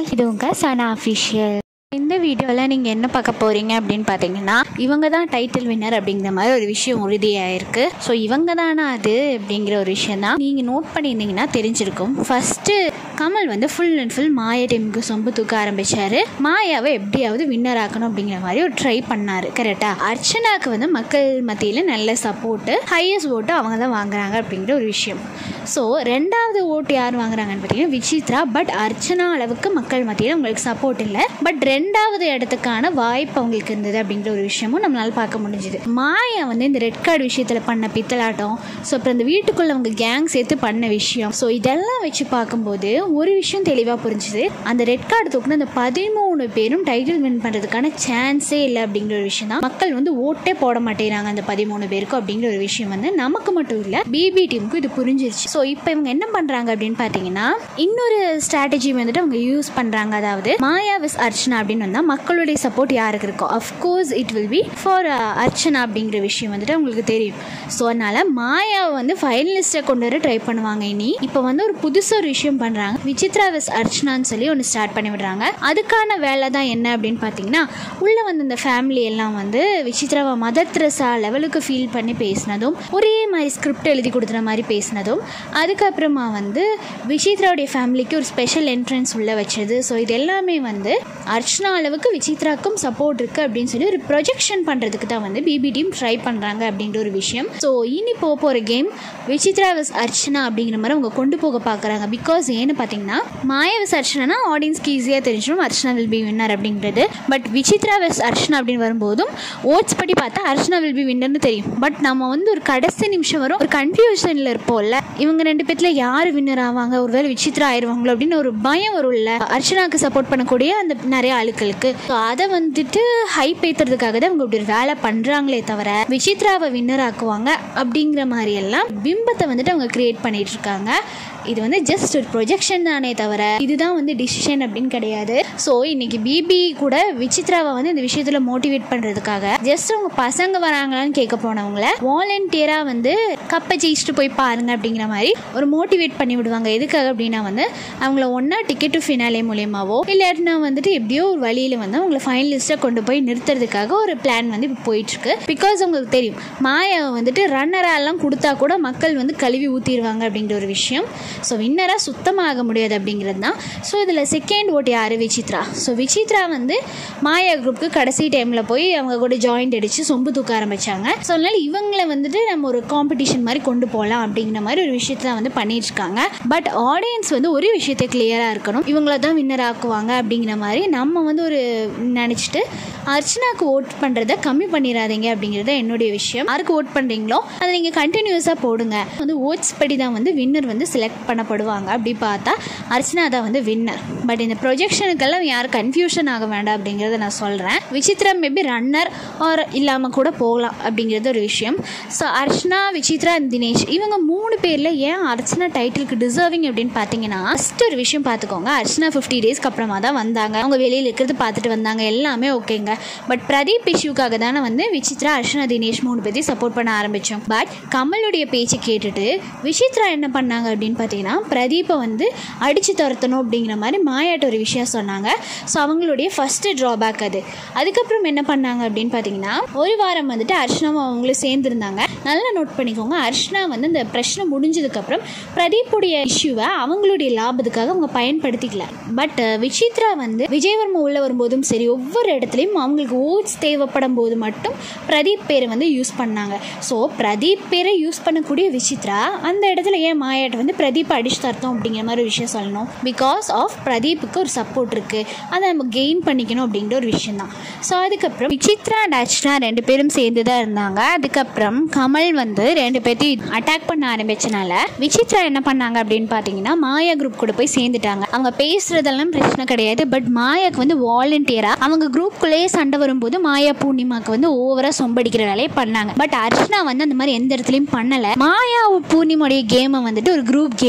இது உங்கள் சனா அஃபிஷியல் இந்த வீடியோவில் நீங்கள் என்ன பார்க்க போகிறீங்க அப்படின்னு பார்த்தீங்கன்னா இவங்க தான் டைட்டில் வின்னர் அப்படிங்கிற மாதிரி ஒரு விஷயம் உறுதியாயிருக்கு ஸோ இவங்க தானா அது அப்படிங்கிற ஒரு விஷயம் தான் நீங்கள் நோட் பண்ணியிருந்தீங்கன்னா தெரிஞ்சிருக்கும் ஃபஸ்ட்டு கமல் வந்து ஃபுல் அண்ட் ஃபுல் மாயா டீமுக்கு சொம்பு தூக்க ஆரம்பிச்சாரு மாயாவை எப்படியாவது வின்னர் ஆக்கணும் அப்படிங்கிற மாதிரி ஒரு ட்ரை பண்ணார் கரெக்டாக அர்ச்சனாக்கு வந்து மக்கள் மத்தியில் நல்ல சப்போர்ட்டு ஹையஸ்ட் ஓட்டு அவங்க தான் வாங்குறாங்க அப்படிங்கிற ஒரு விஷயம் ஸோ ரெண்டாவது ஓட்டு யார் வாங்குறாங்கன்னு பார்த்தீங்கன்னா விசித்ரா பட் அர்ச்சனா அளவுக்கு மக்கள் மத்தியில் உங்களுக்கு சப்போர்ட் இல்லை பட் ரெண்டாவது இடத்துக்கான வாய்ப்பு அவங்களுக்கு இருந்தது அப்படிங்கிற ஒரு விஷயமும் நம்மளால பார்க்க முடிஞ்சுது மாயா வந்து இந்த ரெட் கார்டு விஷயத்தில் பண்ண பித்தலாட்டம் ஸோ அப்புறம் இந்த வீட்டுக்குள்ள அவங்க கேங் சேர்த்து பண்ண விஷயம் ஸோ இதெல்லாம் வச்சு பார்க்கும்போது ஒரு விஷயம் தெளிவாக புரிஞ்சுது அந்த ரெட் கார்டு தூக்குன அந்த பதிமூணு பேரும் டைட்டில் வின் பண்ணுறதுக்கான சான்ஸே இல்லை அப்படிங்கிற ஒரு விஷயம் தான் மக்கள் வந்து ஓட்டே போட மாட்டேங்கிறாங்க அந்த பதிமூணு பேருக்கும் அப்படிங்கிற ஒரு விஷயம் வந்து நமக்கு மட்டும் இல்லை பிபி டீமுக்கும் இது புரிஞ்சிருச்சு ஸோ இப்போ இவங்க என்ன பண்ணுறாங்க அப்படின்னு பார்த்தீங்கன்னா இன்னொரு ஸ்ட்ராட்டஜி வந்துட்டு அவங்க யூஸ் பண்ணுறாங்க அதாவது மாயா விஸ் அர்ச்சனா அப்படின்னு வந்தால் மக்களுடைய சப்போர்ட் யாருக்கு இருக்கும் of course it will be for Archana அப்படிங்கிற விஷயம் வந்துட்டு உங்களுக்கு தெரியும் ஸோ அதனால் மாயாவை வந்து ஃபைனலிஸ்ட்டை கொண்டு வர ட்ரை பண்ணுவாங்க இனி இப்போ வந்து ஒரு புதுசாக ஒரு விஷயம் பண்ணுறாங்க விசித்ரா விஸ் அர்ச்சனான்னு சொல்லி ஒன்று ஸ்டார்ட் பண்ணி விடுறாங்க அதுக்கான வேலை தான் என்ன அப்படின்னு பார்த்தீங்கன்னா உள்ளே வந்து இந்த ஃபேமிலி எல்லாம் வந்து விசித்ராவை மதர் தெரசா லெவலுக்கு ஃபீல் பண்ணி பேசினதும் ஒரே மாதிரி ஸ்கிரிப்ட் எழுதி கொடுக்குற மாதிரி பேசினதும் அதுக்கப்புறமா வந்து விசித்ராவுடைய ஃபேமிலிக்கு ஒரு ஸ்பெஷல் என்ட்ரன்ஸ் உள்ள வச்சது ஸோ இது எல்லாமே வந்து அர்ச்சனா அளவுக்கு விசித்ராக்கும் சப்போர்ட் இருக்குது அப்படின்னு சொல்லி ஒரு ப்ரொஜெக்ஷன் பண்ணுறதுக்கு தான் வந்து பிபி டீம் ட்ரை பண்ணுறாங்க அப்படின்ற ஒரு விஷயம் ஸோ இனி போக போகிற கேம் விசித்ரா விஸ் அர்ச்சனா அப்படிங்கிற மாதிரி அவங்க கொண்டு போக பார்க்குறாங்க பிகாஸ் ஏன்னு பார்த்தீங்கன்னா மாயா விஸ் அர்ச்சனா ஆடியன்ஸ்க்கு ஈஸியாக தெரிஞ்சிடும் அர்ச்சனா வில் பி வின்னர் அப்படிங்கிறது பட் விசித்ரா விஸ் அர்ச்சனா அப்படின்னு வரும்போதும் ஓட்ஸ் படி பார்த்தா அர்ச்சனா வில் பி வின்னர்னு தெரியும் பட் நம்ம வந்து ஒரு கடைசி நிமிஷம் வரும் ஒரு கன்ஃபியூஷனில் இருப்போம்ல இவங்க ரெண்டு பேர்த்தில் யார் வின்னர் ஆவாங்க ஒருவேளை விசித்ரா ஆயிடுவாங்களோ அப்படின்னு ஒரு பயம் வரும்ல அர்ச்சனாக்கு சப்போர்ட் பண்ணக்கூடிய அந்த நிறைய ஆளுக்களுக்கு ஸோ அதை வந்துட்டு ஹைப் ஏற்றுறதுக்காக தான் அவங்க இப்படி ஒரு வேலை பண்ணுறாங்களே தவிர விசித்ராவை வின்னர் ஆக்குவாங்க அப்படிங்கிற மாதிரி எல்லாம் பிம்பத்தை வந்துட்டு அவங்க கிரியேட் பண்ணிட்டு இருக்காங்க இது வந்து ஜஸ்ட் ஒரு ப்ரொஜெக்ஷன் தானே தவிர இதுதான் வந்து டிசிஷன் அப்படின்னு கிடையாது ஸோ இன்னைக்கு பிபி கூட விசித்ராவை வந்து இந்த விஷயத்தில் மோட்டிவேட் பண்ணுறதுக்காக ஜஸ்ட் அவங்க பசங்க வராங்களான்னு கேட்க போனவங்கள வாலண்டியராக வந்து கப்பை ஜெயிச்சுட்டு போய் பாருங்க அப்படிங்கிற மாதிரி ஒரு மோட்டிவேட் பண்ணி விடுவாங்க எதுக்காக அப்படின்னா வந்து அவங்கள ஒன்றா டிக்கெட் டு ஃபினாலே மூலியமாவோ இல்லாட்டினா வந்துட்டு எப்படியோ ஒரு வழியில் வந்து அவங்கள ஃபைனலிஸ்ட்டை கொண்டு போய் நிறுத்துறதுக்காக ஒரு பிளான் வந்து இப்போ போயிட்டுருக்கு பிகாஸ் உங்களுக்கு தெரியும் மாயாவை வந்துட்டு ரன்னராலாம் கொடுத்தா கூட மக்கள் வந்து கழுவி ஊற்றிடுவாங்க அப்படிங்கிற ஒரு விஷயம் ஸோ வின்னராக சுத்தமாக ஆக முடியாது அப்படிங்கிறது தான் ஸோ இதில் செகண்ட் ஓட் யார் விசித்ரா ஸோ விசித்ரா வந்து மாயா குரூப்புக்கு கடைசி டைமில் போய் அவங்க கூட ஜாயிண்ட் அடித்து சொம்பு தூக்க ஆரம்பித்தாங்க ஸோ அதனால் இவங்களை வந்துட்டு நம்ம ஒரு காம்படிஷன் மாதிரி கொண்டு போகலாம் அப்படிங்கிற மாதிரி ஒரு விஷயத்தை தான் வந்து பண்ணிட்டு இருக்காங்க பட் ஆடியன்ஸ் வந்து ஒரு விஷயத்தை கிளியராக இருக்கணும் இவங்கள தான் வின்னர் ஆக்குவாங்க அப்படிங்கிற மாதிரி நம்ம வந்து ஒரு நினச்சிட்டு அர்ச்சனாக்கு ஓட் பண்ணுறதை கம்மி பண்ணிடாதீங்க அப்படிங்கிறது என்னுடைய விஷயம் யாருக்கு ஓட் பண்ணுறீங்களோ அதை நீங்கள் கண்டினியூஸாக போடுங்க வந்து ஓட்ஸ் படி தான் வந்து வின்னர் வந்து செலக்ட் பண்ணப்படுவாங்க அப்படி பார்த்தா அர்ச்சனா தான் வந்து வின்னர் பட் இந்த ப்ரொஜெக்ஷனுக்கெல்லாம் யாரும் கன்ஃபியூஷன் ஆக வேண்டாம் அப்படிங்கிறத நான் சொல்கிறேன் விசித்ரா மேபி ரன்னர் ஆர் இல்லாமல் கூட போகலாம் அப்படிங்கிறது ஒரு விஷயம் ஸோ அர்ச்சனா விசித்ரா தினேஷ் இவங்க மூணு பேரில் ஏன் அர்ச்சனா டைட்டிலுக்கு டிசர்விங் அப்படின்னு பார்த்தீங்கன்னா ஃபஸ்ட் ஒரு விஷயம் பார்த்துக்கோங்க அர்ச்சனா ஃபிஃப்டி டேஸ்க்கு அப்புறமா தான் வந்தாங்க அவங்க வெளியில் இருக்கிறது பார்த்துட்டு வந்தாங்க எல்லாமே ஓகேங்க பட் பிரதீப் இஷ்யூக்காக தானே வந்து விசித்ரா அர்ச்சனா தினேஷ் மூணு பேர்த்தையும் சப்போர்ட் பண்ண ஆரம்பித்தோம் பட் கமலுடைய பேச்சு கேட்டுட்டு விசித்ரா என்ன பண்ணாங்க அப்படின்னு பார்த்தீங்கன்னா பிரதீப்பை வந்து அடித்து துரத்தணும் அப்படிங்கிற மாதிரி மாயாட்ட ஒரு விஷயம் சொன்னாங்க ஸோ அவங்களுடைய ஃபஸ்ட்டு ட்ராபேக் அது அதுக்கப்புறம் என்ன பண்ணாங்க அப்படின்னு பார்த்தீங்கன்னா ஒரு வாரம் வந்துட்டு அர்ச்சனாவும் அவங்களும் சேர்ந்துருந்தாங்க நல்லா நோட் பண்ணிக்கோங்க அர்ச்சனா வந்து இந்த பிரச்சனை முடிஞ்சதுக்கப்புறம் பிரதீப்புடைய இஷ்யூவை அவங்களுடைய லாபத்துக்காக அவங்க பயன்படுத்திக்கல பட் விசித்ரா வந்து விஜயவர்மா உள்ள வரும்போதும் சரி ஒவ்வொரு இடத்துலையும் அவங்களுக்கு ஓட்ஸ் தேவைப்படும் போது மட்டும் பிரதீப் பேரை வந்து யூஸ் பண்ணாங்க ஸோ பிரதீப் பேரை யூஸ் பண்ணக்கூடிய விசித்ரா அந்த இடத்துல ஏன் மாயாட்ட வந்து பிரதீப் அடிச்சு தரத்தோம் அப்படிங்கிற மாதிரி ஒரு விஷயம் சொல்லணும் பிகாஸ் ஆஃப் பிரதீப்புக்கு ஒரு சப்போர்ட் இருக்குது அதை நம்ம கெயின் பண்ணிக்கணும் அப்படிங்கிற ஒரு விஷயம் தான் ஸோ அதுக்கப்புறம் விசித்ரா அண்ட் அர்ச்சனா ரெண்டு பேரும் சேர்ந்து தான் இருந்தாங்க அதுக்கப்புறம் கமல் வந்து ரெண்டு பேர்த்தையும் அட்டாக் பண்ண ஆரம்பிச்சனால விசித்ரா என்ன பண்ணாங்க அப்படின்னு பார்த்தீங்கன்னா மாயா குரூப் கூட போய் சேர்ந்துட்டாங்க அவங்க பேசுறதெல்லாம் பிரச்சனை கிடையாது பட் மாயாக்கு வந்து வாலண்டியரா அவங்க குரூப்குள்ளேயே சண்டை வரும்போது மாயா பூர்ணிமாக்கு வந்து ஓவரா சொம்படிக்கிற வேலையை பண்ணாங்க பட் அர்ச்சனா வந்து அந்த மாதிரி எந்த இடத்துலையும் பண்ணல மாயா பூர்ணிமாவுடைய கேமை வந்துட்டு ஒரு குரூப் கேம்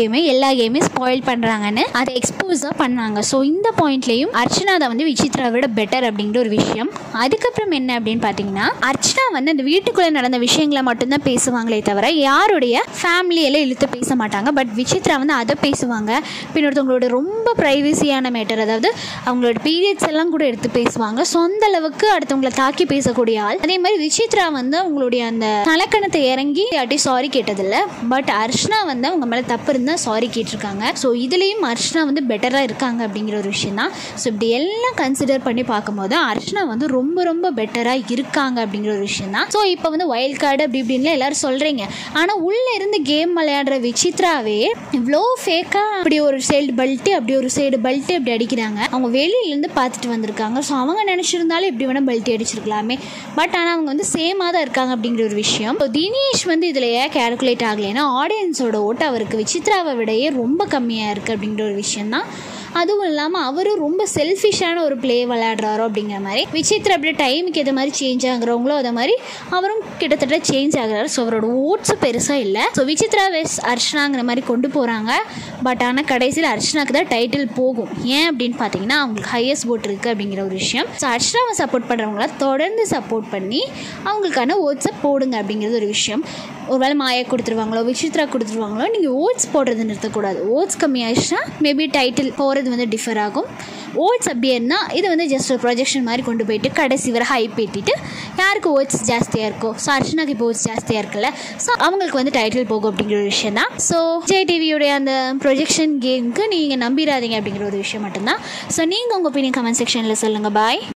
கேமு எல்லா கேமையும் ஸ்பாயில் பண்ணுறாங்கன்னு அதை எக்ஸ்போஸாக பண்ணாங்க ஸோ இந்த பாயிண்ட்லேயும் அர்ச்சனா தான் வந்து விசித்ரா விட பெட்டர் அப்படிங்கிற ஒரு விஷயம் அதுக்கப்புறம் என்ன அப்படின்னு பார்த்தீங்கன்னா அர்ச்சனா வந்து அந்த வீட்டுக்குள்ளே நடந்த விஷயங்களை மட்டும்தான் பேசுவாங்களே தவிர யாருடைய ஃபேமிலியெல்லாம் இழுத்து பேச மாட்டாங்க பட் விசித்ரா வந்து அதை பேசுவாங்க பின்னொருத்தவங்களோட ரொம்ப ப்ரைவசியான மேட்டர் அதாவது அவங்களோட பீரியட்ஸ் எல்லாம் கூட எடுத்து பேசுவாங்க சொந்த அளவுக்கு அடுத்தவங்களை தாக்கி பேசக்கூடிய ஆள் அதே மாதிரி விசித்ரா வந்து அவங்களுடைய அந்த தலக்கணத்தை இறங்கி யாட்டி சாரி கேட்டதில்ல பட் அர்ஷ்னா வந்து அவங்க மேலே தப்பு இருந்தால் சாரி கேட்டிருக்காங்க ஸோ இதுலேயும் அர்ஷ்னா வந்து பெட்டராக இருக்காங்க அப்படிங்கிற ஒரு விஷயம் தான் ஸோ இப்படி எல்லாம் கன்சிடர் பண்ணி பார்க்கும்போது அர்ஷ்னா வந்து ரொம்ப ரொம்ப பெட்டராக இருக்காங்க அப்படிங்கிற ஒரு விஷயம் தான் ஸோ இப்போ வந்து வைல்ட் கார்டு அப்படி இப்படின்லாம் எல்லாரும் சொல்கிறீங்க ஆனால் உள்ளே இருந்து கேம் விளையாடுற விசித்ராவே இவ்வளோ ஃபேக்காக அப்படி ஒரு சைடு பல்ட்டு அப்படி ஒரு சைடு பல்ட்டு அப்படி அடிக்கிறாங்க அவங்க வெளியிலேருந்து பார்த்துட்டு வந்திருக்காங்க ஸோ அவங்க நினச்சிருந்தாலும் எப்படி வேணால் பல்ட்டி அடிச்சிருக்கலாமே பட் ஆனால் அவங்க வந்து சேமாக தான் இருக்காங்க அப்படிங்கிற ஒரு விஷயம் So, தினேஷ் வந்து இதில் ஏன் கேல்குலேட் ஆகலைன்னா ஆடியன்ஸோட ஓட்டு அவருக்கு விசித்ராவை விடையே ரொம்ப கம்மியாக இருக்குது அப்படிங்கிற ஒரு விஷயம் தான் அதுவும் இல்லாமல் அவரும் ரொம்ப செல்ஃபிஷான ஒரு ப்ளே விளையாடுறாரோ அப்படிங்கிற மாதிரி விசித்ரா அப்படியே டைமுக்கு ஏற்ற மாதிரி சேஞ்ச் ஆகுறவங்களோ அதே மாதிரி அவரும் கிட்டத்தட்ட சேஞ்ச் ஆகுறாரு ஸோ அவரோட ஓட்ஸும் பெருசாக இல்லை ஸோ விசித்ரா வெஸ் அர்ச்சனாங்கிற மாதிரி கொண்டு போகிறாங்க பட் ஆனால் கடைசியில் அர்ச்சனாக்கு தான் டைட்டில் போகும் ஏன் அப்படின்னு பார்த்தீங்கன்னா அவங்களுக்கு ஹையஸ்ட் போட் இருக்குது அப்படிங்கிற ஒரு விஷயம் ஸோ அர்ச்சனாவை சப்போர்ட் பண்ணுறவங்கள தொடர்ந்து சப்போர்ட் பண்ணி அவங்களுக்கான ஓட்ஸை போடுங்க அப்படிங்கிறது ஒரு விஷயம் ஒருவேளை மாயா கொடுத்துருவாங்களோ விசித்ரா கொடுத்துருவாங்களோ நீங்கள் ஓட்ஸ் போடுறது நிறுத்தக்கூடாது ஓட்ஸ் கம்மியாகிடுச்சுன்னா மேபி டைட்டில் போகிறது வந்து டிஃபர் ஆகும் ஓட்ஸ் அப்படின்னா இது வந்து ஜஸ்ட் ஒரு ப்ரொஜெக்ஷன் மாதிரி கொண்டு போயிட்டு கடைசி வரை ஹைப் ஏற்றிட்டு யாருக்கு ஓட்ஸ் ஜாஸ்தியாக இருக்கோ ஸோ அர்ச்சனாக்கு இப்போ ஓட்ஸ் ஜாஸ்தியாக இருக்குல்ல ஸோ அவங்களுக்கு வந்து டைட்டில் போகும் அப்படிங்கிற ஒரு விஷயம் தான் ஸோ ஜெய் டிவியோடைய அந்த ப்ரொஜெக்ஷன் கேமுக்கு நீங்கள் நம்பிடாதீங்க அப்படிங்கிற ஒரு விஷயம் மட்டும்தான் ஸோ நீங்கள் உங்கள் ஒப்பீனியன் கமெண்ட் செக்ஷனில் சொல்லுங்கள் பாய்